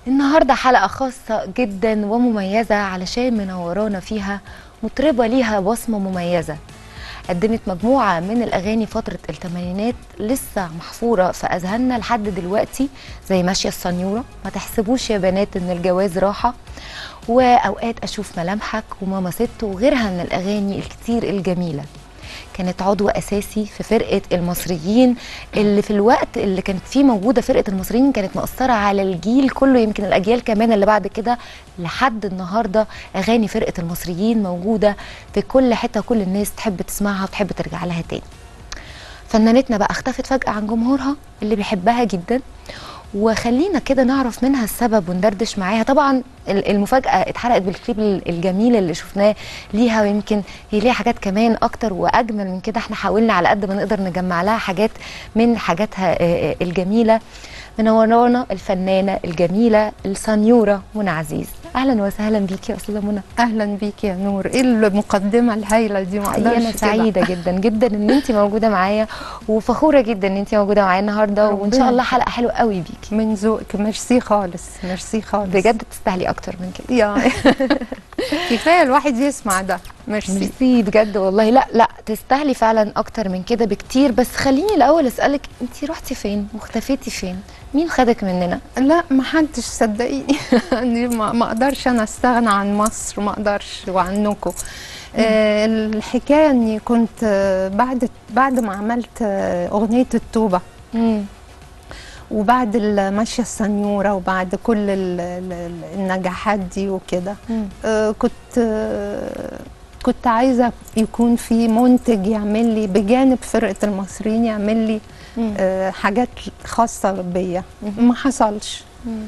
النهارده حلقة خاصة جدا ومميزة علشان منورانا فيها مطربة ليها بصمة مميزة قدمت مجموعة من الأغاني فترة الثمانينات لسه محفورة في أذهاننا لحد دلوقتي زي ماشية السنيورة ما تحسبوش يا بنات إن الجواز راحة وأوقات أشوف ملامحك وماما ست وغيرها من الأغاني الكتير الجميلة كانت عضو اساسي في فرقه المصريين اللي في الوقت اللي كانت فيه موجوده فرقه المصريين كانت مأثره على الجيل كله يمكن الاجيال كمان اللي بعد كده لحد النهارده اغاني فرقه المصريين موجوده في كل حته كل الناس تحب تسمعها وتحب ترجع لها تاني فنانتنا بقى اختفت فجاه عن جمهورها اللي بيحبها جدا وخلينا كده نعرف منها السبب وندردش معاها طبعا المفاجاه اتحرقت بالكليب الجميل اللي شفناه ليها ويمكن هي ليها حاجات كمان اكتر واجمل من كده احنا حاولنا على قد ما نقدر نجمع لها حاجات من حاجاتها الجميله منورانا الفنانه الجميله السنيوره منى عزيز اهلا وسهلا بيكي يا استاذه منى اهلا بيكي يا نور ايه المقدمه الهايله دي ما اقدرش انا سعيده جدا جدا ان انت موجوده معايا وفخوره جدا ان انت موجوده معايا النهارده وان شاء الله حلقه حلوه قوي بيكي من ذوقك ميرسي خالص ميرسي خالص بجد تستاهلي اكتر من كده يا كفايه الواحد يسمع ده ميرسي ميرسي بجد والله لا لا تستاهلي فعلا اكتر من كده بكتير بس خليني الاول اسالك انت رحتي فين واختفيتي فين مين خدك مننا لا ما حدش صدقيني ما اقدرش انا استغنى عن مصر ما اقدرش وعنكم آه الحكايه اني كنت آه بعد بعد ما عملت آه اغنيه التوبه مم. وبعد الماشيه السنيوره وبعد كل النجاحات دي وكده آه كنت آه كنت عايزه يكون في منتج يعمل لي بجانب فرقه المصريين يعمل لي آه حاجات خاصه بيا ما حصلش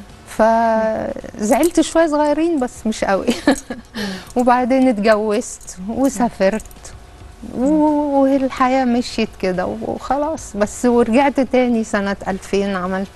فزعلت شويه صغيرين بس مش قوي وبعدين اتجوزت وسافرت والحياه مشيت كده وخلاص بس ورجعت تاني سنه 2000 عملت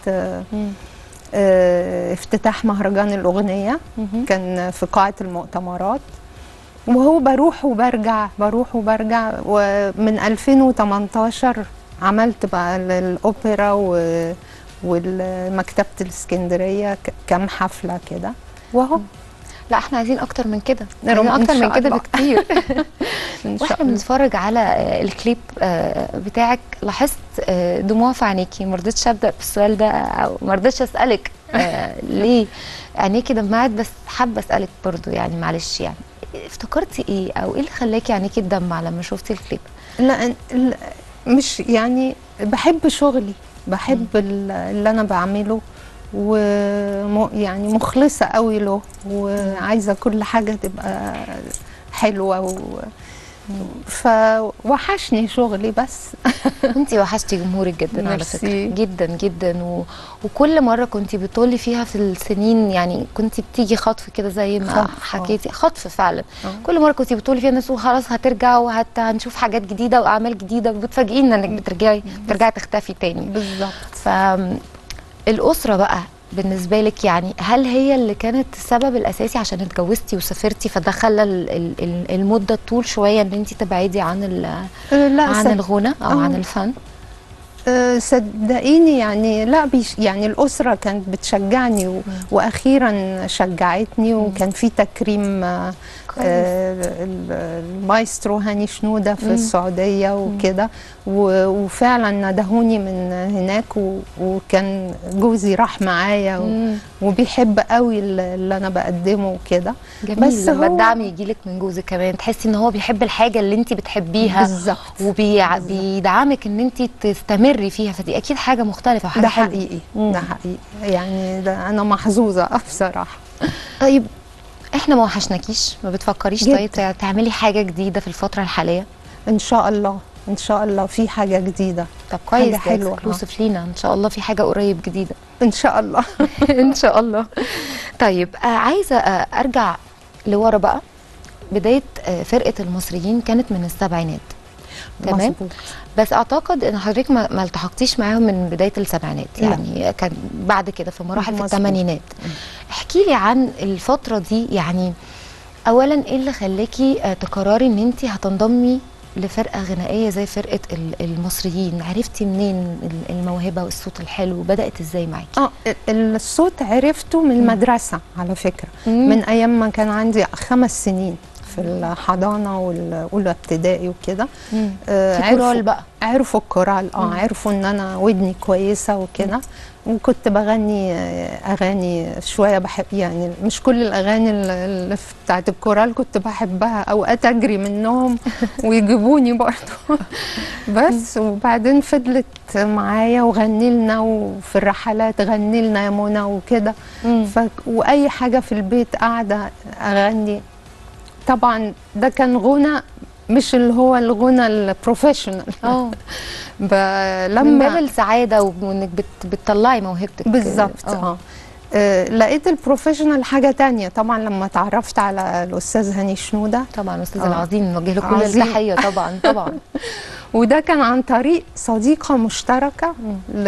اه افتتاح مهرجان الاغنيه كان في قاعه المؤتمرات وهو بروح وبرجع بروح وبرجع ومن 2018 عملت بقى الاوبرا و والمكتبه الاسكندريه كام حفله كده وهو لا احنا عايزين اكتر من كده عايزين اكتر من كده بكتير واحنا بنتفرج على الكليب بتاعك لاحظت دموع في عينيكي ما رضيتش ابدا بالسؤال ده او ما رضيتش اسالك ليه عينيكي دمعت بس حابه اسالك برضو يعني معلش يعني افتكرتي ايه او ايه اللي خلاكي عينيكي تدمع لما شفتي الكليب لا مش يعني بحب شغلي بحب اللي انا بعمله ويعني مخلصه قوي له وعايزه كل حاجه تبقى حلوه و... فوحشني شغلي بس انت وحشتي جمهورك جدا على فكره جدا جدا و... وكل مره كنت بتطولي فيها في السنين يعني كنت بتيجي خطف كده زي ما خطف. حكيتي خطف فعلا أوه. كل مره كنت بتقولي فيها الناس خلاص هترجع وهنشوف حاجات جديده واعمال جديده وبتفاجئينا انك بترجعي بترجعي تختفي تاني بالظبط فالاسره بقى بالنسبه لك يعني هل هي اللي كانت السبب الاساسي عشان اتجوزتي وسافرتي فده خلى المده تطول شويه ان انت تبعدي عن لا عن الغنى او أوه. عن الفن أه صدقيني يعني لا بيش يعني الاسره كانت بتشجعني و واخيرا شجعتني وكان في تكريم آه المايسترو هاني شنوده في مم. السعوديه وكده وفعلا ندهوني من هناك وكان جوزي راح معايا وبيحب قوي اللي انا بقدمه وكده بس لما الدعم يجي لك من جوزك كمان تحسي ان هو بيحب الحاجه اللي انت بتحبيها بالظبط وبيدعمك ان انت تستمري فيها فدي اكيد حاجه مختلفه وحاجه ده حقيقي مم. ده حقيقي يعني ده انا محظوظه بصراحه طيب احنا ما وحشناكيش ما بتفكريش جدا. طيب تعملي حاجه جديده في الفتره الحاليه ان شاء الله ان شاء الله في حاجه جديده طب كويس حاجه حلوه اكسكلوسيف لينا ان شاء الله في حاجه قريب جديده ان شاء الله ان شاء الله طيب آه عايزه آه ارجع لورا بقى بدايه آه فرقه المصريين كانت من السبعينات تمام بس اعتقد ان حضرتك ما, ما التحقتيش معاهم من بدايه السبعينات يعني لا. كان بعد كده في مراحل في الثمانينات احكي لي عن الفتره دي يعني اولا ايه اللي خلاكي تقرري ان انت هتنضمي لفرقه غنائيه زي فرقه ال- المصريين عرفتي منين ال- الموهبه والصوت الحلو بدات ازاي معاكي اه ال- الصوت عرفته من المدرسة على فكرة مم. من أيام ما كان عندي خمس سنين في الحضانة والأولى ابتدائي وكده مم. آه، في عرفوا- كورال بقى عرفوا الكورال اه مم. عرفوا ان انا ودني كويسه وكده وكنت بغني آه، اغاني شويه بحب يعني مش كل الاغاني ال- اللي في- بتاعت الكورال كنت بحبها اوقات اجري منهم ويجيبوني برضه بس وبعدين فضلت معايا وغني لنا وفي الرحلات غني لنا يا منى وكده مم. ف... واي حاجه في البيت قاعده اغني طبعا ده كان غنى مش اللي هو الغنى البروفيشنال اه ب... من باب لما السعاده وانك بت... بتطلعي موهبتك بالظبط اه آه، لقيت البروفيشنال حاجه تانية طبعا لما تعرفت على الاستاذ هاني شنوده طبعا استاذ آه. العظيم نوجه له كل عظيم. التحيه طبعا طبعا وده كان عن طريق صديقه مشتركه ل...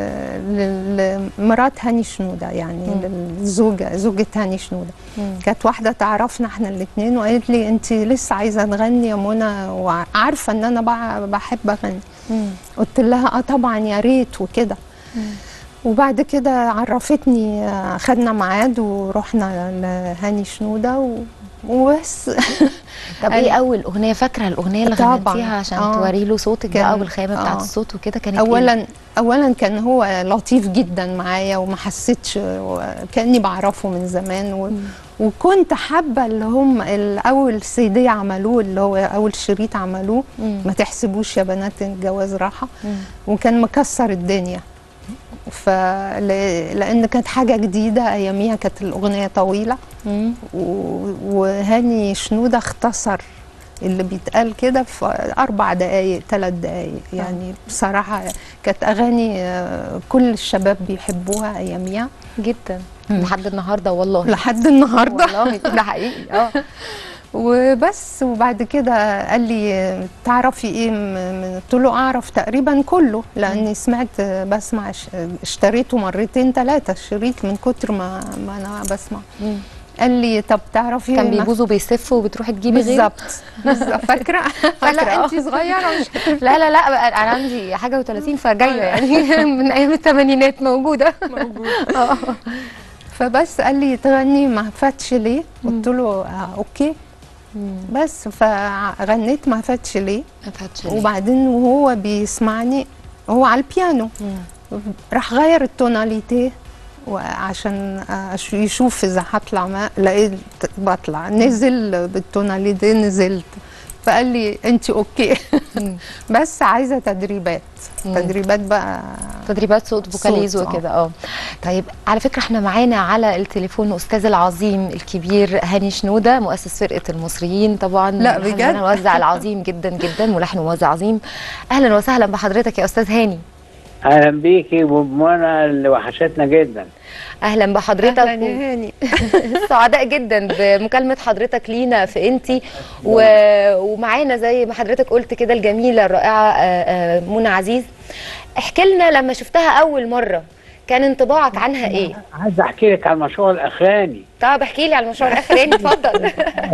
ل... لمرات هاني شنوده يعني مم. للزوجه زوجة هاني شنوده مم. كانت واحده تعرفنا احنا الاثنين وقالت لي انت لسه عايزه تغني يا منى وعارفه ان انا بع- بحب اغني مم. قلت لها اه طبعا يا ريت وكده وبعد كده عرفتني آه، خدنا ميعاد ورحنا لهاني شنوده و... وبس طب ايه اول اغنيه فاكره الاغنيه اللي طبعاً. غنيتيها عشان آه. توري له صوتك كان- بقى والخامه بتاعت آه. الصوت وكده كانت إيه؟ اولا اولا كان هو لطيف جدا معايا وما حسيتش كاني بعرفه من زمان و... وكنت حابه اللي هم الاول سيدي عملوه اللي هو اول شريط عملوه مم. ما تحسبوش يا بنات الجواز راحه مم. وكان مكسر الدنيا ف لان كانت حاجه جديده اياميها كانت الاغنيه طويله مم. و- وهاني شنودة اختصر اللي بيتقال كده في أربع دقايق ثلاث دقايق يعني بصراحة كانت أغاني آه، كل الشباب بيحبوها أياميها جدا مم. لحد النهارده والله لحد النهاردة والله ده حقيقي اه وبس وبعد كده قال لي تعرفي ايه م- من قلت له اعرف تقريبا كله لاني سمعت آه، بسمع ش- اشتريته مرتين ثلاثه الشريط من كتر ما ما انا بسمع مم. قال لي طب تعرفي كان ما- بيبوظ وبيسف وبتروحي تجيبي غيره بالظبط بالظبط فاكره فاكرة، لا آه. انت صغيره مش لا لا لا بقى انا عندي حاجه و30 فجايه يعني من ايام الثمانينات موجوده اه فبس قال لي تغني ما فاتش ليه قلت له آه اوكي بس فغنيت ما فاتش ليه ما فاتش ليه. وبعدين وهو بيسمعني هو على البيانو مم. راح غير التوناليتي وعشان أش- يشوف اذا هطلع ما لقيت بطلع نزل بالتوناليتي نزلت فقال لي انت اوكي مم. بس عايزه تدريبات مم. تدريبات بقى تدريبات صوت فوكاليز صوت، آه. وكده اه طيب على فكره احنا معانا على التليفون استاذ العظيم الكبير هاني شنوده مؤسس فرقه المصريين طبعا لا، ملحن بجد؟ لنا موزع العظيم جدا جدا ملحن وموزع عظيم اهلا وسهلا بحضرتك يا استاذ هاني اهلا بيكي وبمنى اللي وحشتنا جدا اهلا بحضرتك اهلا يا هاني سعداء جدا بمكالمه حضرتك لينا في انتي و... ومعانا زي ما حضرتك قلت كده الجميله الرائعه آه، آه، منى عزيز احكي لنا لما شفتها اول مره كان انطباعك عنها ايه عايز احكي لك عن المشروع الاخراني طب احكي لي على المشروع الاخراني اتفضل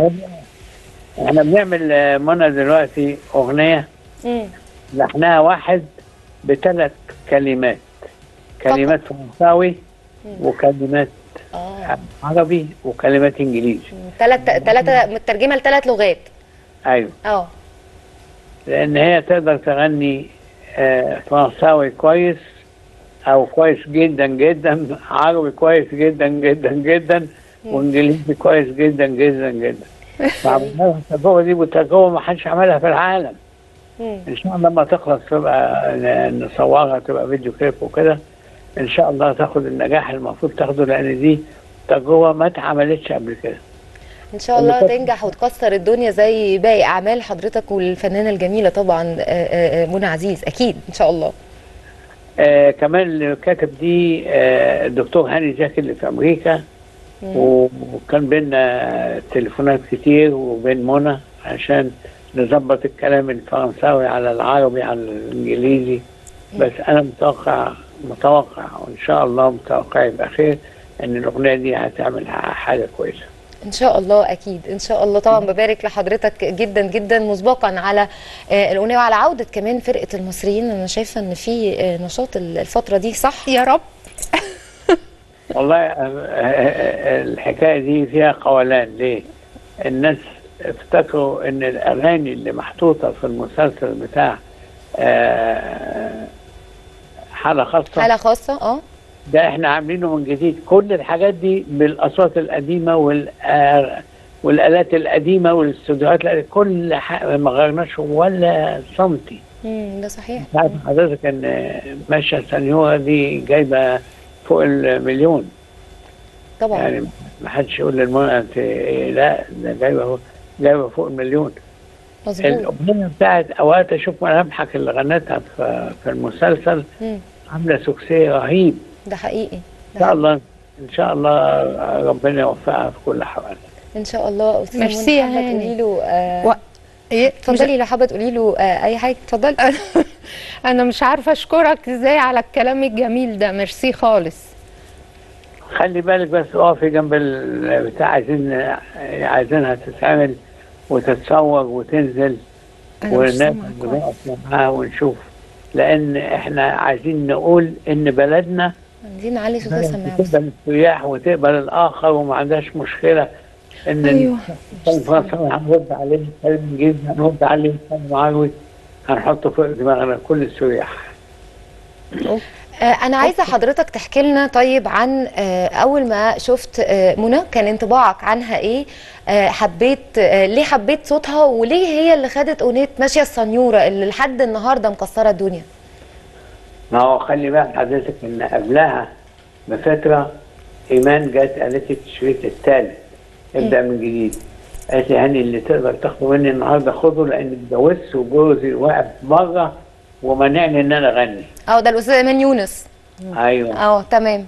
احنا بنعمل آه، منى دلوقتي اغنيه مم. لحنها واحد بثلاث كلمات كلمات فرنساوي وكلمات اه عربي وكلمات انجليزي ثلاث ثلاثه مترجمه لثلاث لغات ايوه اه لان هي تقدر تغني آه، فرنساوي كويس او كويس جدا جدا عربي كويس جدا جدا جدا وانجليزي كويس جدا جدا جدا فعملنا لها التجربه دي والتجربه ما حدش عملها في العالم مم. ان شاء الله لما تخلص تبقى ن- نصورها تبقى فيديو كليب وكده ان شاء الله تاخد النجاح المفروض تاخده لان دي تجربه ما اتعملتش قبل كده ان شاء الله تنجح وتكسر الدنيا زي باقي اعمال حضرتك والفنانه الجميله طبعا آه، آه، آه، منى عزيز اكيد ان شاء الله آه كمان اللي كاتب دي آه الدكتور هاني زكي اللي في امريكا وكان بينا تليفونات كتير وبين منى عشان نظبط الكلام الفرنساوي على العربي على الانجليزي بس انا متوقع متوقع وان شاء الله متوقع يبقى خير ان الاغنيه دي هتعمل ح- حاجه كويسه ان شاء الله اكيد ان شاء الله طبعا ببارك لحضرتك جدا جدا مسبقا على آه، الاغنيه وعلى عوده كمان فرقه المصريين انا شايفه ان في آه، نشاط الفتره دي صح يا رب والله آه، آه، الحكايه دي فيها قولان ليه؟ الناس افتكروا ان الاغاني اللي محطوطه في المسلسل بتاع آه، حاله خاصه حاله خاصه اه ده احنا عاملينه من جديد كل الحاجات دي بالاصوات القديمه وال آه، والالات القديمه والاستوديوهات القديمة، كل حاجه ما غيرناش ولا سنتي امم ده صحيح عارف حضرتك ان ماشيه سنيوره دي جايبه فوق المليون طبعا يعني ما حدش يقول للمنى انت إيه لا ده جايبه جايبه فوق المليون مظبوط الاغنيه بتاعت اوقات اشوف ملامحك اللي غنتها في في المسلسل مم. عامله سكسي رهيب ده حقيقي ان شاء الله ان شاء الله ربنا يوفقها في كل حوالي ان شاء الله استاذه منى ميرسي يا حابه هاني. تقولي له آه، و... إيه؟ اتفضلي لو حابه تقولي له آه، اي حاجه اتفضلي انا مش عارفه اشكرك ازاي على الكلام الجميل ده ميرسي خالص خلي بالك بس اقفي جنب البتاع عايزين عايزينها تتعمل وتتصور وتنزل انا مش والناس سامعة كويس. بنقف معاها ونشوف لان احنا عايزين نقول ان بلدنا عايزين نعلي صوت السماعه بس تقبل السياح وتقبل الاخر وما عندهاش مشكله ان أيوة. كان فرنسا هنرد عليه كلام انجليزي هنرد عليه كلام عربي هنحطه فوق دماغنا كل السياح آه، انا عايزه حضرتك تحكي لنا طيب عن آه، اول ما شفت آه، منى كان انطباعك عنها ايه آه، حبيت آه، ليه حبيت صوتها وليه هي اللي خدت اغنيه ماشيه السنيوره اللي لحد النهارده مكسره الدنيا ما هو خلي بالك حضرتك ان قبلها بفتره ايمان جت قالت لي الشريط الثالث ابدا من جديد قالت لي هاني اللي تقدر تاخده مني النهارده خده لان اتجوزت وجوزي واقف بره ومنعني ان انا اغني اه ده الاستاذ ايمان يونس ايوه اه تمام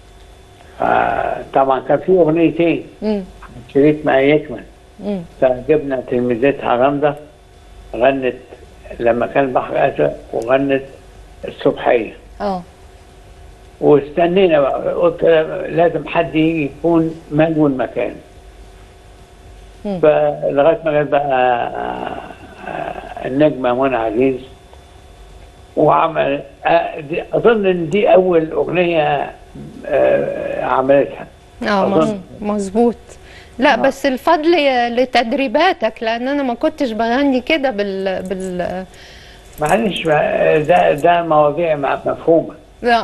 طبعا كان في اغنيتين امم شريط ما يكمل امم فجبنا تلميذتها رمضة غنت لما كان البحر أزرق وغنت الصبحية اه واستنينا بقى قلت لازم حد يجي يكون مجهول مكان مم. فلغايه ما جت بقى آه، النجمه منى عزيز وعمل آه، دي- اظن ان دي اول اغنيه آه، عملتها اه أظن. مظ- مظبوط لا بس الفضل لتدريباتك لان انا ما كنتش بغني كده بال بال معلش آه، ده ده مواضيع مع- مفهومه لا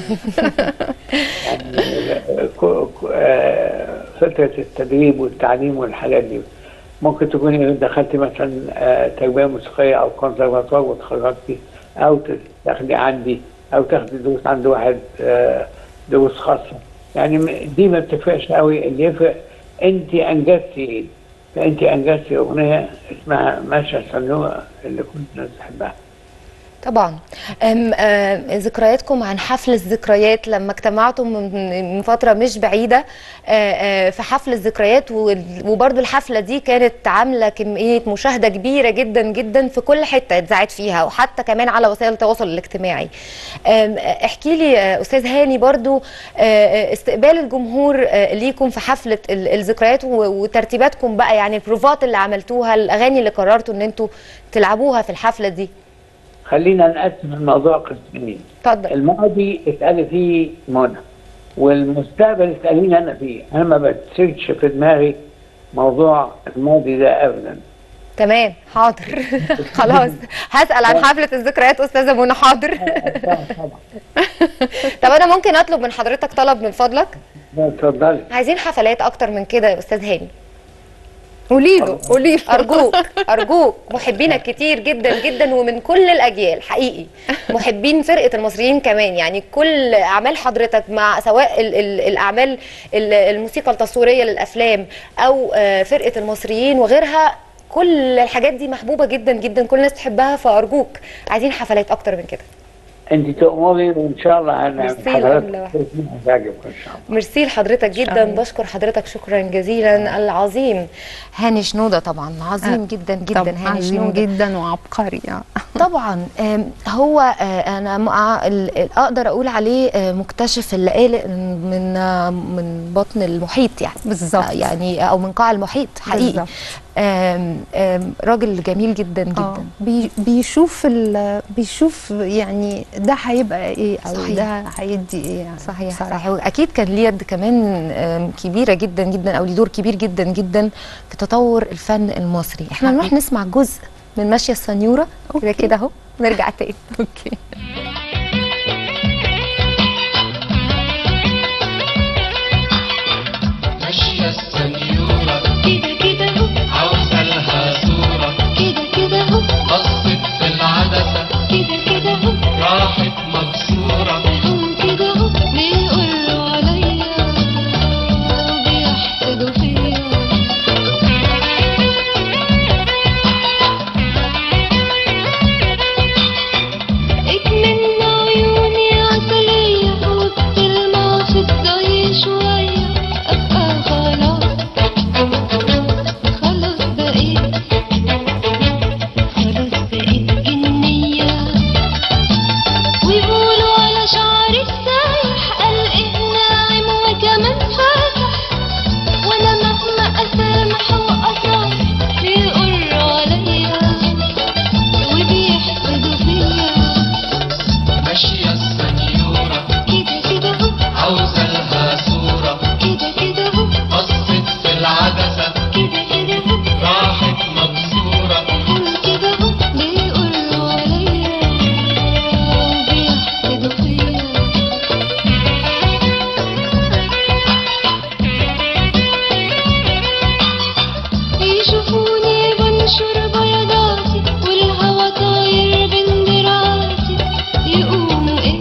يعني ك- ك- آه، فترة التدريب والتعليم والحاجات دي ممكن تكوني دخلتي مثلا آه، تربية موسيقية أو كونسرفاتوار وتخرجتي أو تاخدي عندي أو تاخدي دروس عند واحد آه، دروس خاصة يعني م- دي ما بتفرقش قوي اللي يفرق أنت أنجزتي إيه فأنت أنجزتي أغنية اسمها ماشية سنوة اللي كل الناس بتحبها طبعا أم آم، ذكرياتكم عن حفل الذكريات لما اجتمعتم من من فتره مش بعيده آه، آه، في حفل الذكريات وال- وبرضو الحفله دي كانت عامله كميه مشاهده كبيره جدا جدا في كل حته اتذاعت فيها وحتى كمان على وسائل التواصل الاجتماعي آم، آه، احكي لي آه، استاذ هاني برضو آه، آه، استقبال الجمهور آه، ليكم في حفله ال- الذكريات و- وترتيباتكم بقى يعني البروفات اللي عملتوها الاغاني اللي قررتوا ان انتوا تلعبوها في الحفله دي خلينا نقسم الموضوع قسمين اتفضل الماضي اتقال فيه منى والمستقبل اتقالين انا فيه انا ما بتسيرش في دماغي موضوع الماضي ده ابدا تمام حاضر خلاص هسأل عن حفلة الذكريات أستاذة منى حاضر طبعا طب أنا ممكن أطلب من حضرتك طلب من فضلك اتفضلي عايزين حفلات أكتر من كده يا أستاذ هاني قولي له قولي له أرجوك أرجوك محبينك كتير جدا جدا ومن كل الأجيال حقيقي محبين فرقة المصريين كمان يعني كل أعمال حضرتك مع سواء ال ال الأعمال ال- الموسيقى التصويرية للأفلام أو آه، فرقة المصريين وغيرها كل الحاجات دي محبوبة جدا جدا كل الناس تحبها فأرجوك عايزين حفلات أكتر من كده انت تأمري وان شاء الله هنعمل ميرسي حضرتك لكل واحد. هتعجبك ان شاء الله ميرسي لحضرتك جدا الله. بشكر حضرتك شكرا جزيلا العظيم هاني شنوده طبعا عظيم آه، جدا جدا طب هاني عظيم شنوده جدا وعبقري آه. طبعا آم، هو آه، انا مع ال- ال- اقدر اقول عليه آه، مكتشف اللآلئ من آه، من بطن المحيط يعني بالظبط. آه، يعني او من قاع المحيط حقيقي بالظبط. آم، آم، راجل جميل جدا آه، جدا بي بيشوف ال- بيشوف يعني ده هيبقى ايه او صحيح. ده هيدي ايه يعني صحيح بصراحة. صحيح واكيد كان ليه يد كمان آم، كبيره جدا جدا او ليه دور كبير جدا جدا في تطور الفن المصري احنا نروح نسمع جزء من ماشيه السنيوره كده كده اهو نرجع تاني اوكي ماشية السنيورة كده كده هو عاوزة لها صورة كده كده هو بصت في العدسة كده كده هو راحت مكسورة هم كده هو بيقولوا عليا وبيحسدوا فيا اكمن عيوني عسلية وبتلمع في الضي شوية ابقى خلاص خلاص بقيت خلاص بقيت جنية ويقولوا على شعري السايح قلقه ناعم وكمان فاتح وانا مهما اسامح واصالح بيقولوا عليا وبيحسدوا فيا ماشية السنيورة كده كده هو عاوزة لها صورة كده كده هو بصت في العدسة كده كده هو راحت مكسورة هم كده هو بيقولوا عليا وبيحسدوا فيا يشوفوني بنشر بياضاتي والهوا طاير بين دراعاتي يقوموا ايه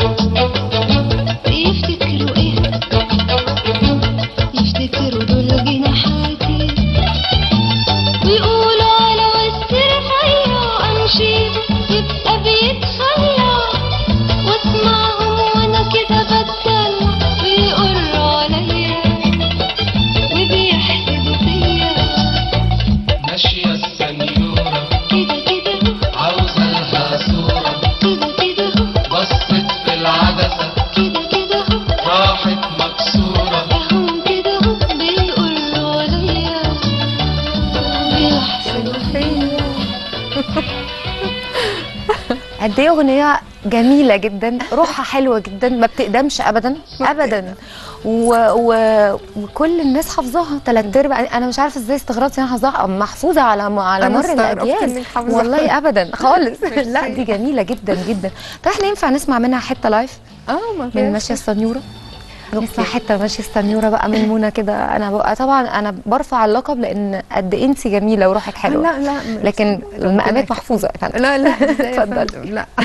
يفتكروا ايه يفتكروا دول جناحاتي ويقولوا على وسط رفيع امشي يبقى بيتخلى واسمعهم وانا كده بتدلع ويقولوا عليا وبيحسدوا فيا ماشية السنيورة كده كده هو عاوزة لها صورة كده كده هو بصت في العدسة كده كده هو راحت مكسورة هم كده هو بيقولوا عليا وبيحسدوا فيا قد ايه اغنيه جميله جدا روحها حلوه جدا ما بتقدمش ابدا ابدا و... و... وكل الناس حافظاها ثلاث ارباع انا مش عارفه ازاي استغربت ان انا حافظاها محفوظه على م... على أنا مر استغربت الاجيال إنك حافظاها. والله ابدا خالص لا دي جميله جدا جدا طب احنا ينفع نسمع منها حته لايف اه ما من فيهاش ماشيه السنيوره نسمع حته ماشيه السنيوره بقى من منى كده انا بقى طبعا انا برفع اللقب لان قد ايه انت جميله وروحك حلوه لا لا لكن المقامات محفوظه يا فندم لا لا ازاي يا اتفضل. فندم؟ لا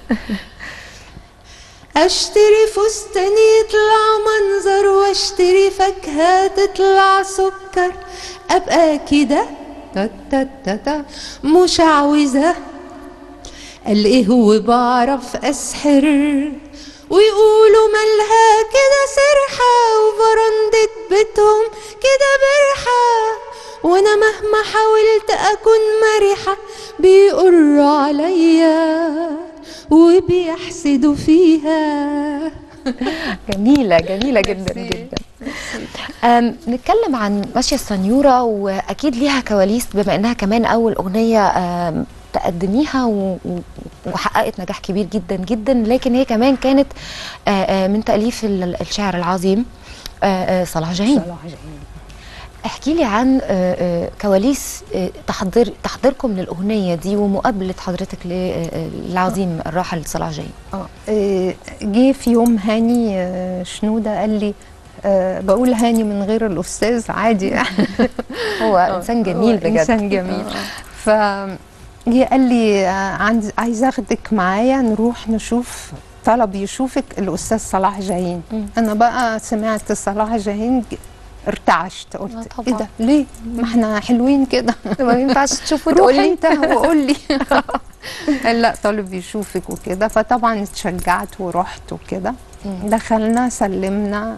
اشتري فستان يطلع منظر واشتري فاكهة تطلع سكر ابقى كده تا تا تا تا مش عاوزة قال ايه هو بعرف اسحر ويقولوا مالها كده سرحة وبرندة بيتهم كده برحة وانا مهما حاولت اكون مرحة بيقروا عليا وبيحسدوا فيها جميلة جميلة جدا جدا أم، نتكلم عن ماشية السنيورة وأكيد ليها كواليس بما إنها كمان أول أغنية أم، تقدميها و- و- وحققت نجاح كبير جدا جدا لكن هي كمان كانت آه، آه، من تأليف ال- الشاعر العظيم آه، آه، صلاح جاهين احكي لي عن آه، آه، كواليس آه، تحضير تحضيركم للأغنية دي ومقابلة حضرتك للعظيم الراحل صلاح جاهين اه إيه، جه في يوم هاني آه، شنودة قال لي آه، بقول هاني من غير الأستاذ عادي يعني هو إنسان جميل هو بجد إنسان جميل ف جه قال لي آه، عند- عايز اخدك معايا نروح نشوف طلب يشوفك الأستاذ صلاح جاهين مم. أنا بقى سمعت صلاح جاهين ج- ارتعشت قلت آه، ايه طبعا. ده ليه ما احنا حلوين كده ما ينفعش تشوفوا روح تقولي انت وقول لي قال لا طالب يشوفك وكده فطبعا اتشجعت ورحت وكده دخلنا سلمنا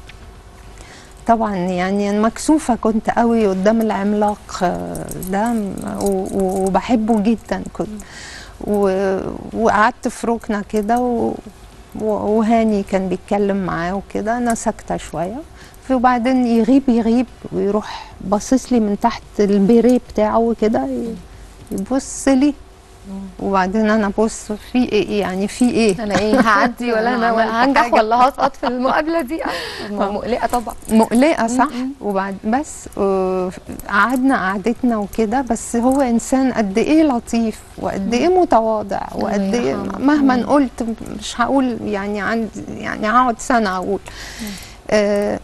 طبعا يعني أنا مكسوفة كنت قوي قدام العملاق آه، ده م- و- و- وبحبه جدا كنت و- وقعدت في ركنة كده و- و- وهاني كان بيتكلم معاه وكده أنا ساكتة شوية وبعدين يغيب يغيب ويروح باصص لي من تحت البيريه بتاعه كده ي- يبص لي وبعدين انا ابص في ايه يعني في ايه انا ايه هعدي ولا أنا انا عملت هنجح حاجة. ولا هسقط في المقابله دي آه، مقلقه طبعا مقلقه صح وبعد بس آه، قعدنا قعدتنا وكده بس هو انسان قد ايه لطيف وقد ايه متواضع وقد ايه يرحمه. مهما قلت مش هقول يعني عندي يعني هقعد سنه اقول آه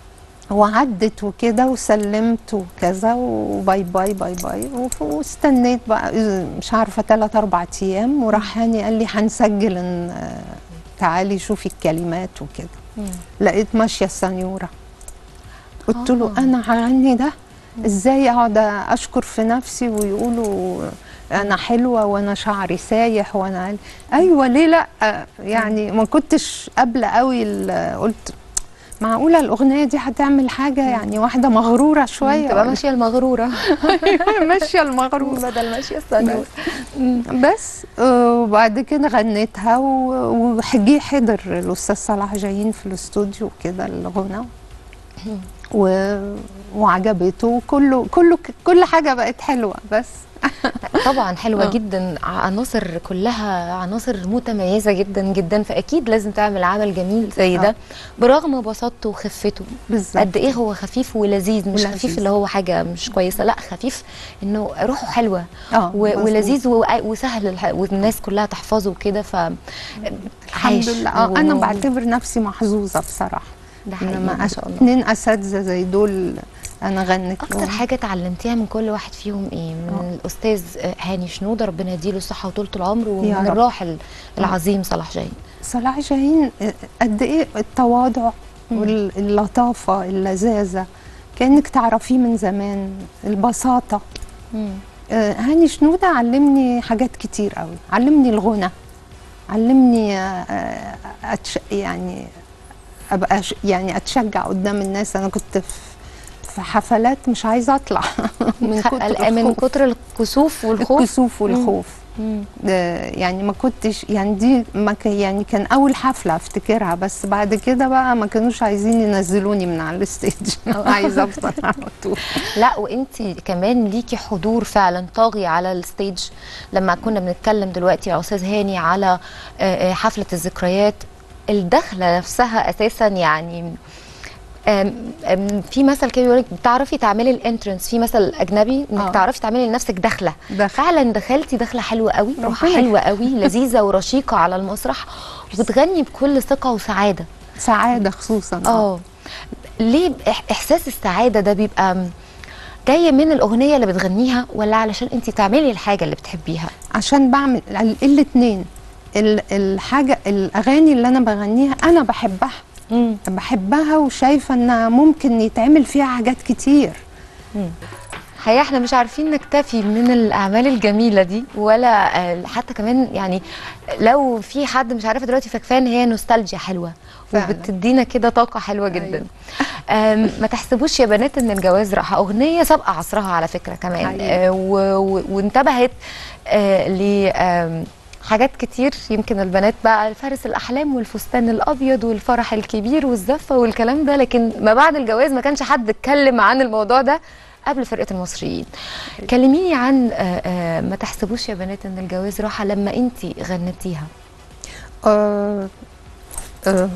وعدت وكده وسلمت وكذا وباي باي باي باي وف- واستنيت بقى مش عارفه ثلاث اربع ايام وراح هاني قال لي هنسجل إن آه، تعالي شوفي الكلمات وكده لقيت ماشيه السنيوره قلت له آه. انا هغني ده ازاي اقعد اشكر في نفسي ويقولوا انا حلوه وانا شعري سايح وانا قال- ايوه ليه لا يعني ما كنتش قبل قوي ال- قلت معقوله الاغنيه دي هتعمل حاجه يعني واحده مغروره شويه تبقى ماشيه المغروره ماشيه المغروره بدل ماشيه السنه بس آه، وبعد كده غنيتها و- وجي حضر الاستاذ صلاح جايين في الاستوديو كده الغنى و... وعجبته وكله كله كل حاجه بقت حلوه بس طبعا حلوه آه. جدا عناصر كلها عناصر متميزه جدا جدا فاكيد لازم تعمل عمل جميل زي ده آه. برغم بساطته وخفته بالظبط قد ايه هو خفيف ولذيذ مش ولذيذ. خفيف اللي هو حاجه مش كويسه لا خفيف انه روحه حلوه اه و- مظبوط. ولذيذ و- وسهل الح- والناس كلها تحفظه وكده ف الحمد لله آه انا بعتبر نفسي محظوظه بصراحه ده حقيقي انما ما أس- شاء الله اتنين اساتذه زي دول انا غنت اكتر لهم. حاجه اتعلمتيها من كل واحد فيهم ايه من آه. الاستاذ هاني شنوده ربنا يديله الصحه وطولة العمر يا ومن رب. الراحل العظيم صلاح جاهين صلاح جاهين آه، قد ايه التواضع واللطافه اللذاذه كانك تعرفيه من زمان البساطه آه، هاني شنودة علمني حاجات كتير قوي علمني الغنى علمني آه، آه، أتش... يعني ابقى ش... يعني اتشجع قدام الناس انا كنت في في حفلات مش عايزه اطلع من خ- قلقان من الخوف. كتر الكسوف والخوف الكسوف والخوف مم. آه، يعني ما كنتش يعني دي ما ك... يعني كان اول حفله افتكرها بس بعد كده بقى ما كانوش عايزين ينزلوني من على الستيج عايزه افضل على طول لا وانت كمان ليكي حضور فعلا طاغي على الستيج لما كنا بنتكلم دلوقتي يا استاذ هاني على آه، آه، حفله الذكريات الدخله نفسها اساسا يعني آم، آم، في مثل كده بيقول لك بتعرفي تعملي الانترنس في مثل اجنبي انك آه. تعرفي تعملي لنفسك دخله دخل. فعلا دخلتي دخله حلوه قوي روحها ربنا حلوه قوي لذيذه ورشيقه على المسرح وبتغني بكل ثقه وسعاده سعاده خصوصا اه ليه إح- احساس السعاده ده بيبقى م- جاي من الاغنيه اللي بتغنيها ولا علشان انت تعملي الحاجه اللي بتحبيها عشان بعمل الاثنين الحاجه الاغاني اللي انا بغنيها انا بحبها بحبها وشايفه انها ممكن يتعمل فيها حاجات كتير حقيقة احنا مش عارفين نكتفي من الأعمال الجميلة دي ولا آه، حتى كمان يعني لو في حد مش عارفة دلوقتي فكفاية ان هي نوستالجيا حلوة فعلا. وبتدينا كده طاقة حلوة جدا أيوة. آم، ما تحسبوش يا بنات ان الجواز راحة أغنية سابقة عصرها على فكرة كمان حقيقي. آه، و- و- وانتبهت آه، ل آم، حاجات كتير يمكن البنات بقى فارس الأحلام والفستان الأبيض والفرح الكبير والزفة والكلام ده لكن ما بعد الجواز ما كانش حد اتكلم عن الموضوع ده قبل فرقة المصريين كلميني عن آه، آه، ما تحسبوش يا بنات ان الجواز راحة لما انت غنتيها آه آه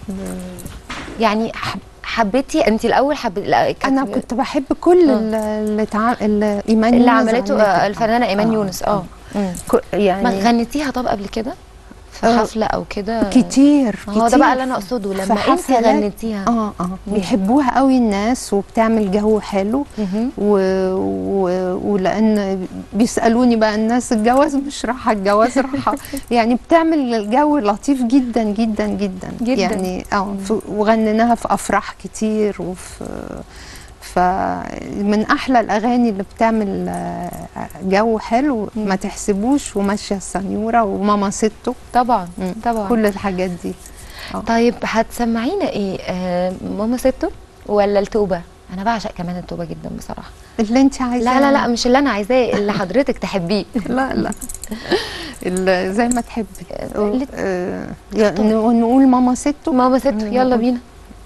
يعني حب حبيتي انت الاول حب لا، كانت- انا كنت بحب كل آه. ال- اللي تع... اللي ايمان اللي يونس عملته غنته. آه، الفنانة ايمان آه، يونس اه مم. ك- ما يعني غنتيها طب قبل كده في آه، حفلة او كده كتير هو ده كتير بقى اللي انا اقصده في لما انت حفلات. غنتيها اه اه بيحبوها قوي الناس وبتعمل جو حلو مهم. و... و... ولان بيسالوني بقى الناس الجواز مش راحه الجواز راحه يعني بتعمل الجو لطيف جدا جدا جدا جداً. يعني اه في- وغنيناها في افراح كتير وفي ف فمن احلى الاغاني اللي بتعمل آه، جو حلو ما تحسبوش وماشيه السنيوره وماما ستو طبعا مم. طبعا كل الحاجات دي طيب هتسمعينا ايه آه ماما ستو ولا التوبه انا بعشق كمان التوبه جدا بصراحه اللي انت عايزاه لا لا لا مش اللي انا عايزاه اللي حضرتك تحبيه لا لا ال- زي ما تحبي اللي- آه، يا- ن- نقول ماما ستو ماما ستو يلا بينا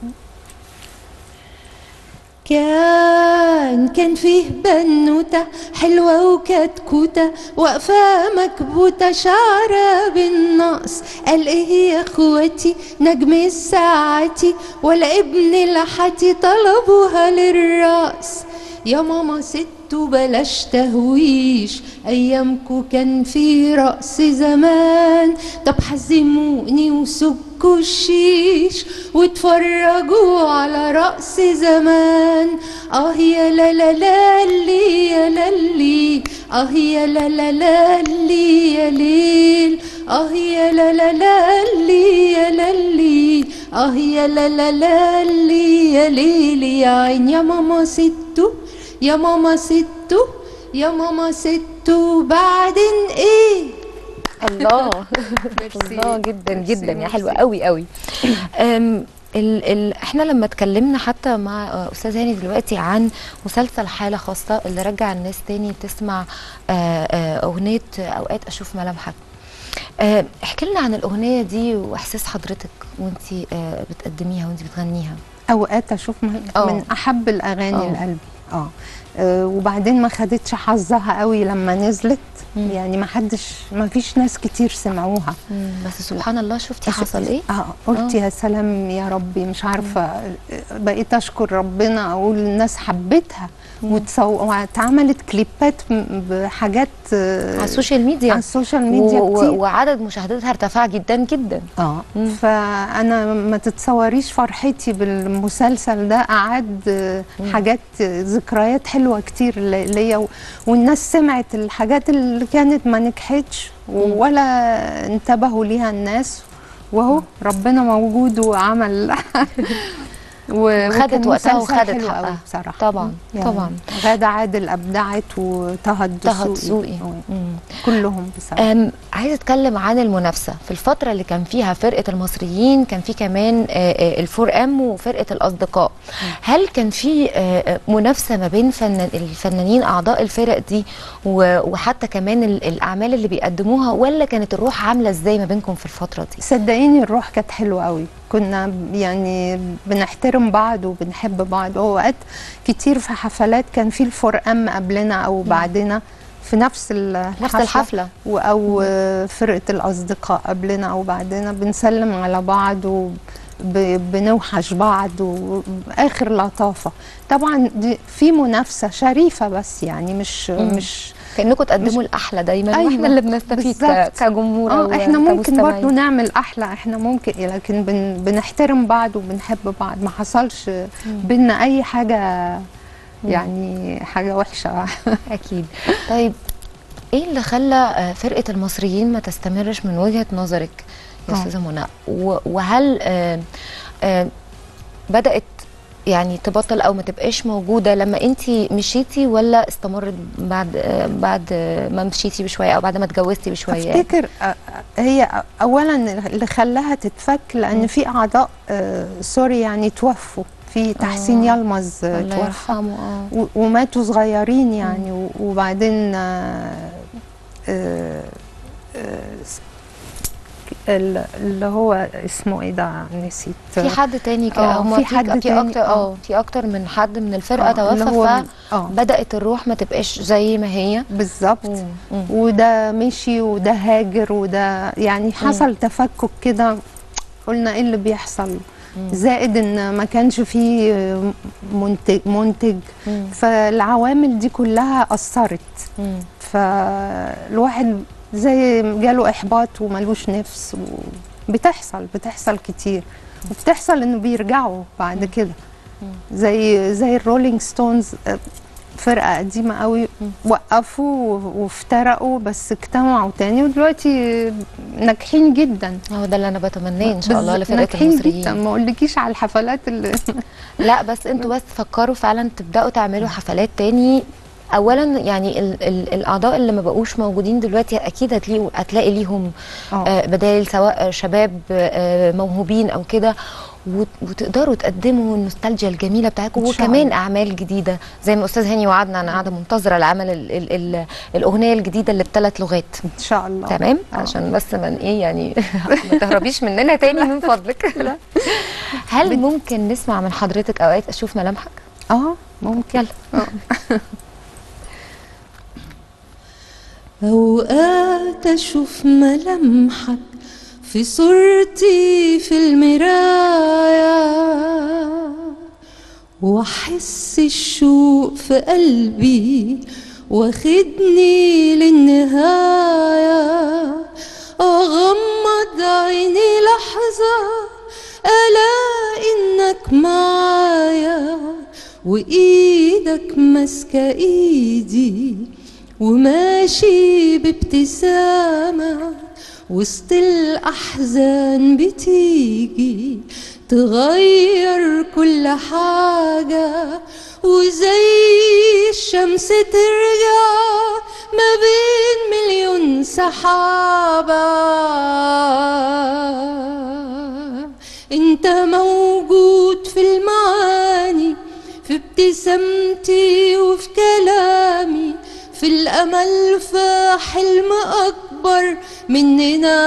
كان كان فيه بنوتة حلوة وكتكوتة واقفة مكبوتة شعرها بالنقص قال ايه يا اخواتي نجم الساعتي ولا ابن الحتي طلبوها للرأس يا ماما ستو بلاش تهويش ايامكو كان في رقص زمان طب حزموني وسكوا الشيش واتفرجوا على رقص زمان اه يا لا لا لا لي يا للي اه يا لا لا لا لي يا ليل اه يا لا لا لا لي يا للي اه يا لا لا لا لي يا ليل يا عين يا ماما ستو يا ماما ستو يا ماما ستو بعدين ايه الله الله جدا جدا يا حلوه قوي قوي أم، ال ال احنا لما اتكلمنا حتى مع آه، استاذ هاني دلوقتي عن مسلسل حاله خاصه اللي رجع الناس تاني تسمع آه، آه، اغنيه اوقات اشوف ملامحك آه، احكي لنا عن الاغنيه دي واحساس حضرتك وانت بتقدميها وانت بتغنيها اوقات اشوف من, آه. من احب الاغاني آه. لقلبي اه آه، وبعدين ما خدتش حظها قوي لما نزلت مم. يعني ما حدش ما فيش ناس كتير سمعوها بس سبحان الله شفتي حصل ايه اه قلت آه. يا سلام يا ربي مش عارفه بقيت اشكر ربنا اقول الناس حبتها وتصو- واتعملت كليبات م- بحاجات آه، على السوشيال ميديا على السوشيال ميديا و- و- كتير وعدد مشاهداتها ارتفع جدا جدا اه مم. فانا ما تتصوريش فرحتي بالمسلسل ده قعد آه، حاجات آه، ذكريات حلوه كتير ل- ليا و- والناس سمعت الحاجات اللي كانت ما نجحتش ولا انتبهوا ليها الناس وهو ربنا موجود وعمل و- خدت وكان وقتها مسلسل وخدت حلو حقها. قوي بصراحه طبعا يعني طبعا غادة عادل ابدعت وطه طه الدسوقي دسوقي آه، مم. كلهم بصراحه أم عايزه اتكلم عن المنافسه في الفتره اللي كان فيها فرقه المصريين كان في كمان آه، آه، الفور ام وفرقه الاصدقاء هل كان في آه، آه، منافسه ما بين فنان الفنانين اعضاء الفرق دي و- وحتى كمان ال- الاعمال اللي بيقدموها ولا كانت الروح عامله ازاي ما بينكم في الفتره دي صدقيني الروح كانت حلوه قوي كنا يعني بنحترم بعض وبنحب بعض اوقات كتير في حفلات كان في الفور ام قبلنا او بعدنا في نفس الحفله نفس الحفله و- او آه، فرقه الاصدقاء قبلنا او بعدنا بنسلم على بعض وبنوحش بعض واخر لطافه طبعا دي في منافسه شريفه بس يعني مش مم. مش كانكم تقدموا الاحلى دايما أيوة، واحنا اللي بنستفيد ك- بالظبط. كجمهور اه احنا ممكن وكمستمعين. برضو نعمل احلى احنا ممكن لكن بن بنحترم بعض وبنحب بعض ما حصلش بينا اي حاجه يعني حاجه وحشه اكيد طيب ايه اللي خلى آه، فرقه المصريين ما تستمرش من وجهه نظرك يا آه. استاذه منى و- وهل آه، آه، بدات يعني تبطل او ما تبقاش موجوده لما انت مشيتي ولا استمرت بعد آه، بعد آه، ما مشيتي بشويه او بعد ما اتجوزتي بشويه افتكر آه، هي اولا اللي خلاها تتفك لان في اعضاء آه، سوري يعني توفوا في تحسين آه. يلمز آه، الله توفى يرحمه اه و- وماتوا صغيرين يعني و- وبعدين آه، آه، آه، ال- اللي هو اسمه ايه ده نسيت في حد تاني ك- آه، هما في حد في تاني، اكتر آه. اه في اكتر من حد من الفرقه آه، اللي توفى هو ال- آه. فبدات الروح ما تبقاش زي ما هي بالظبط مم. مم. وده مشي وده هاجر وده يعني حصل تفكك كده قلنا ايه اللي بيحصل زائد ان ما كانش فيه منتج منتج مم. فالعوامل دي كلها اثرت مم. فالواحد زي جاله احباط وملوش نفس بتحصل بتحصل كتير وبتحصل انه بيرجعوا بعد كده زي زي الرولينج ستونز فرقه قديمه قوي وقفوا و- وافترقوا بس اجتمعوا تاني ودلوقتي ناجحين جدا هو ده اللي انا بتمناه ان شاء الله بس لفرقه ناجحين جدا المصريين ما اقولكيش على الحفلات اللي لا بس انتوا بس فكروا فعلا تبداوا تعملوا حفلات تاني اولا يعني ال ال الاعضاء اللي ما بقوش موجودين دلوقتي اكيد هتلاقوا هتلاقي ليهم اه آه بدائل سواء شباب آه موهوبين او كده وت- وتقدروا تقدموا النوستالجيا الجميله بتاعتكم إن شاء وكمان الله. اعمال جديده زي ما استاذ هاني وعدنا انا قاعده منتظره العمل ال ال ال الاغنيه الجديده اللي بثلاث لغات ان شاء الله تمام آه. عشان بس من ايه يعني ما تهربيش مننا تاني من فضلك لا هل ممكن نسمع من حضرتك اوقات اشوف ملامحك اه ممكن يلا أوقات أشوف ملامحك في صورتي في المراية وأحس الشوق في قلبي واخدني للنهاية أغمض عيني لحظة ألاقي إنك معايا وإيدك ماسكة إيدي وماشي بابتسامة وسط الأحزان بتيجي تغير كل حاجة وزي الشمس ترجع ما بين مليون سحابة انت موجود في المعاني في ابتسامتي وفي كلامي في الأمل في حلم أكبر مننا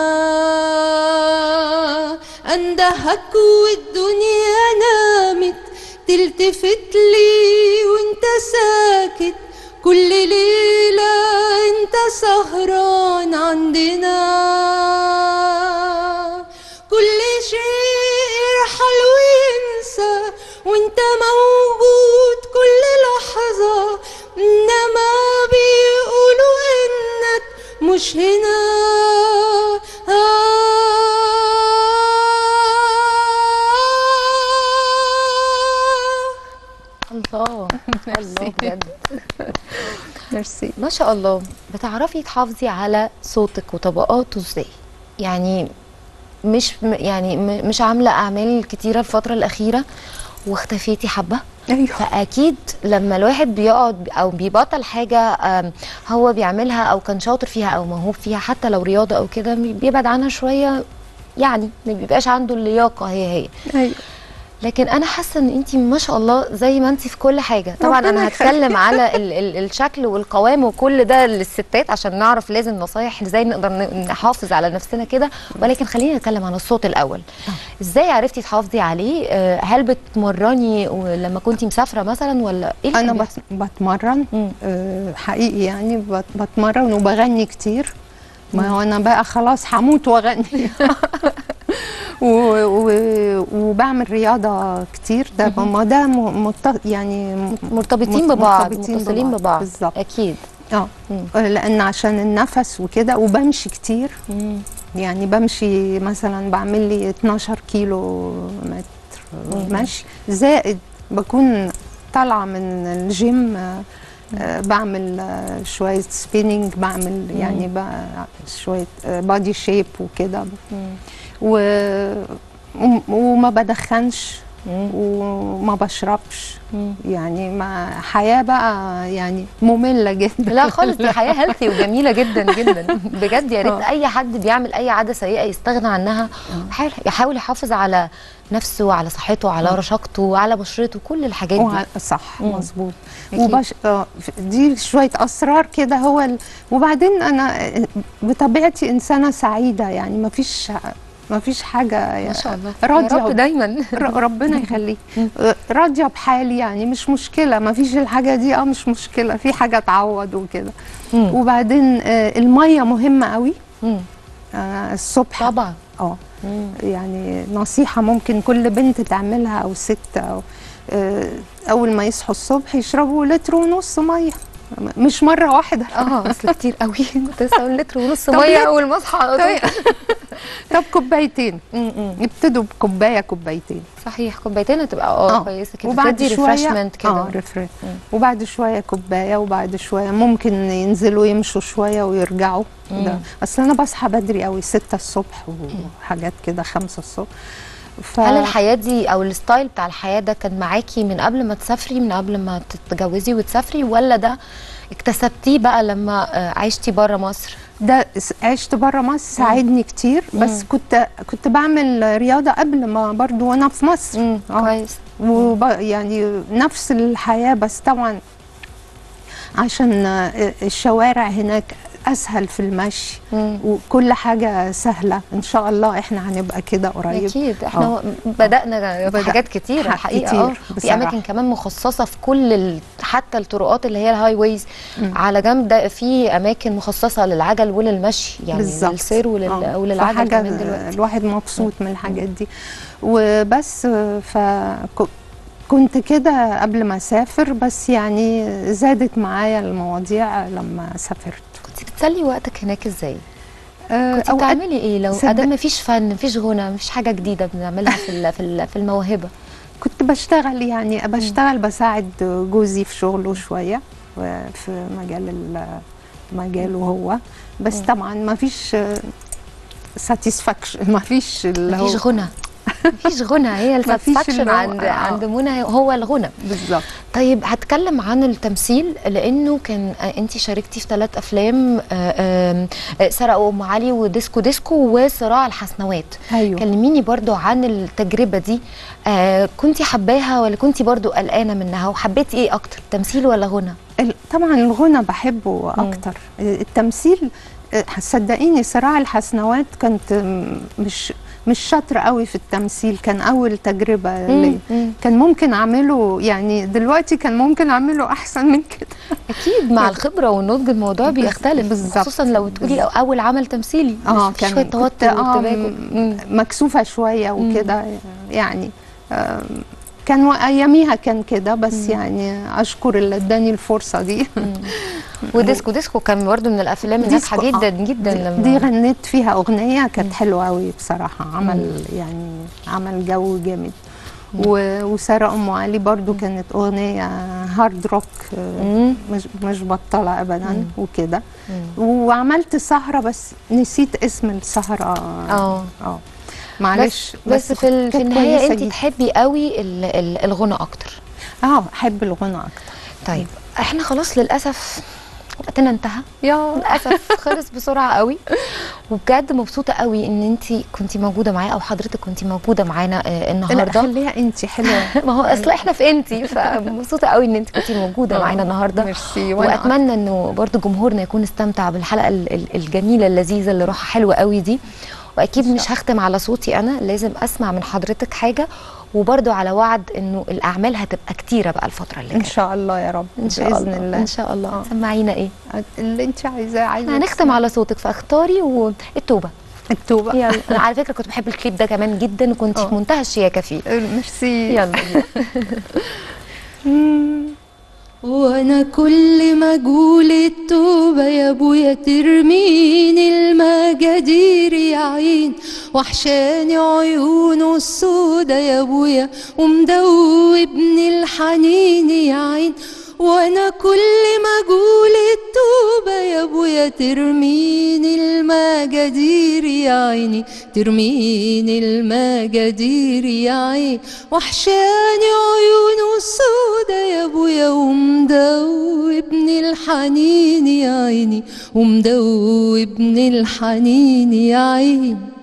أندهك والدنيا نامت تلتفت لي وانت ساكت كل ليلة انت سهران عندنا كل شيء يرحل وينسى وانت موجود كل لحظة انما بيقولوا انك مش هنا الله الله بجد ميرسي ما شاء الله بتعرفي تحافظي على صوتك وطبقاته ازاي يعني مش م- يعني م- مش عامله اعمال كتيره الفتره الاخيره واختفيتي حبه ايوه فاكيد لما الواحد بيقعد او بيبطل حاجه آم، هو بيعملها او كان شاطر فيها او موهوب فيها حتى لو رياضه او كده بيبعد عنها شويه يعني ما بيبقاش عنده اللياقه هي هي ايوه لكن انا حاسه ان انت ما شاء الله زي ما انت في كل حاجه طبعا ربنا انا هتكلم على ال ال الشكل والقوام وكل ده للستات عشان نعرف لازم نصايح ازاي نقدر ن- نحافظ على نفسنا كده ولكن خلينا نتكلم عن الصوت الاول ازاي عرفتي تحافظي عليه آه، هل بتمرني لما كنتي مسافره مثلا ولا ايه اللي انا كان بت- بتمرن مم. آه، حقيقي يعني بت- بتمرن وبغني كتير ما هو انا بقى خلاص هموت واغني و- و- وبعمل رياضه كتير ده ما ده م- مت- يعني م- مرتبطين مت- ببعض مرتبطين متصلين ببعض، ببعض بالظبط. اكيد اه مم. لان عشان النفس وكده وبمشي كتير مم. يعني بمشي مثلا بعمل لي 12 كيلو متر مشي زائد بكون طالعه من الجيم آه، آه، بعمل آه، شويه سبيننج بعمل يعني بقى شويه بادي شيب وكده مم. و وم- وما بدخنش مم. وما بشربش مم. يعني ما حياه بقى يعني ممله جدا لا خالص دي حياه هيلثي وجميله جدا جدا بجد يا ريت آه. اي حد بيعمل اي عاده سيئه يستغنى عنها ويحاول- يحاول يحافظ على نفسه وعلى صحته وعلى رشاقته وعلى بشرته كل الحاجات دي وع- صح مم. مظبوط أكيد. وبش... آه، دي شويه اسرار كده هو ال... وبعدين انا بطبيعتي انسانه سعيده يعني ما فيش ما فيش حاجه ما شاء الله راضيه يا رب دايما ر- ربنا يخليك آه، راضيه بحالي يعني مش مشكله ما فيش الحاجه دي اه مش مشكله في حاجه تعوض وكده مم. وبعدين آه، الميه مهمه قوي مم. آه، الصبح طبعا اه مم. يعني نصيحة ممكن كل بنت تعملها أو ست أو آه، أول ما يصحوا الصبح يشربوا لتر ونص مية م- مش مرة واحدة اه اصل كتير قوي كنت لسه اقول لتر ونص طب ميه ليه؟ اول ما اصحى على طول. طب كوبايتين يبتدوا بكوبايه كوبايتين صحيح كوبايتين هتبقى اه كويسه كده وبعد تدي شويه ريفرشمنت كده اه refresh. وبعد شويه كوبايه وبعد شويه ممكن ينزلوا يمشوا شويه ويرجعوا ده اصل انا بصحى بدري قوي 6 الصبح وحاجات كده 5 الصبح ف... هل الحياه دي او الستايل بتاع الحياه ده كان معاكي من قبل ما تسافري من قبل ما تتجوزي وتسافري ولا ده اكتسبتيه بقى لما آه، عشتي بره مصر ده س- عشت بره مصر ساعدني كتير بس كنت كنت بعمل رياضه قبل ما برضو وانا في مصر امم آه. كويس وب... يعني نفس الحياة بس طبعا عشان آه، الشوارع هناك أسهل في المشي مم. وكل حاجة سهلة إن شاء الله إحنا هنبقى كده قريب اكيد احنا آه. بدانا في بدأ- حاجات كتير حاجات الحقيقه كتير اه في بصراحة. اماكن كمان مخصصه في كل ال... حتى الطرقات اللي هي الهاي ويز على جنب ده في اماكن مخصصه للعجل وللمشي يعني بالظبط. للسير ولل... آه. وللعجل فحاجة كمان دلوقتي الواحد مبسوط من الحاجات دي وبس ف كنت كده قبل ما اسافر بس يعني زادت معايا المواضيع لما سافرت كنت بتسلي وقتك هناك ازاي؟ آه، كنت أوقات بتعملي ايه لو صدق- ادام مفيش فن مفيش غنى مفيش حاجه جديده بنعملها في ال... في, ال... في الموهبه كنت بشتغل يعني بشتغل بساعد جوزي في شغله شوية في مجال ال- مجاله هو بس طبعا ما فيش ساتيسفاكشن ما فيش اللي هو مفيش غنى مفيش غنى هي مفيش الساتسفاكشن اللي هو- عند آه. عند منى هو الغنى بالظبط طيب هتكلم عن التمثيل لانه كان انت شاركتي في ثلاث افلام آه، آم، آه، سرقوا ام علي وديسكو ديسكو وصراع الحسنوات ايوه كلميني برضو عن التجربه دي آه كنتي حباها ولا كنتي برضو قلقانه منها وحبيتي ايه اكتر تمثيل ولا غنى ال- طبعا الغنى بحبه اكتر التمثيل آه، صدقيني صراع الحسنوات كنت م- مش مش شاطره قوي في التمثيل كان اول تجربه لي مم. كان ممكن اعمله يعني دلوقتي كان ممكن اعمله احسن من كده اكيد مع الخبره والنضج الموضوع بيختلف بالظبط. خصوصا لو تقولي اول عمل تمثيلي اه في شويه كنت- توتر آه، وارتباك و- م- مكسوفه شويه وكده يعني آم، كان و- اياميها كان كده بس يعني اشكر اللي اداني الفرصه دي وديسكو ديسكو كان برضه من الافلام الناجحه ديسكو، جدا آه. جدا دي, لما دي غنيت فيها اغنيه كانت حلوه قوي بصراحه عمل يعني عمل جو جامد و- وساره ام علي برضو كانت اغنيه هارد روك آه، مم. مش مش بطاله ابدا وكده وعملت سهره بس نسيت اسم السهره اه اه معلش بس, بس في, ال- في كانت النهايه كويسة انت جداً. تحبي قوي ال- ال- الغنى اكتر اه احب الغنى اكتر طيب احنا خلاص للاسف وقتنا انتهى يا للاسف خلص بسرعه قوي وبجد مبسوطه قوي ان انت كنتي موجوده معايا او حضرتك كنتي موجوده معانا آه، لا النهارده خليها انت حلوه ما هو اصل احنا في انتي فمبسوطه قوي ان انت كنتي موجوده معانا النهارده ميرسي وأنا- واتمنى انه برضو جمهورنا يكون استمتع بالحلقه ال- ال- الجميله اللذيذه اللي روحها حلوه قوي دي واكيد مش هختم على صوتي انا لازم اسمع من حضرتك حاجه وبرضو على وعد انه الاعمال هتبقى كتيره بقى الفتره اللي ان جايه شاء الله يا رب ان شاء باذن الله الله ان شاء الله آه. سمعينا ايه اللي انت عايزاه عايزه احنا هنختم على صوتك فاختاري والتوبه التوبه يلا انا على فكره كنت بحب الكليب ده كمان جدا وكنت آه. في منتهى الشياكه فيه ميرسي يلا وانا كل ما اقول التوبه يا ابويا ترميني المجادير يا عين وحشاني عيونه السودا يا ابويا ومدوبني الحنين يا عين وانا كل ما اقول التوبه يا ابويا ترميني المجادير يا عيني ترميني المجادير يا عين وحشاني عيونه السودا يا ابويا ومدوبني الحنين يا عيني ومدوبني الحنين يا عيني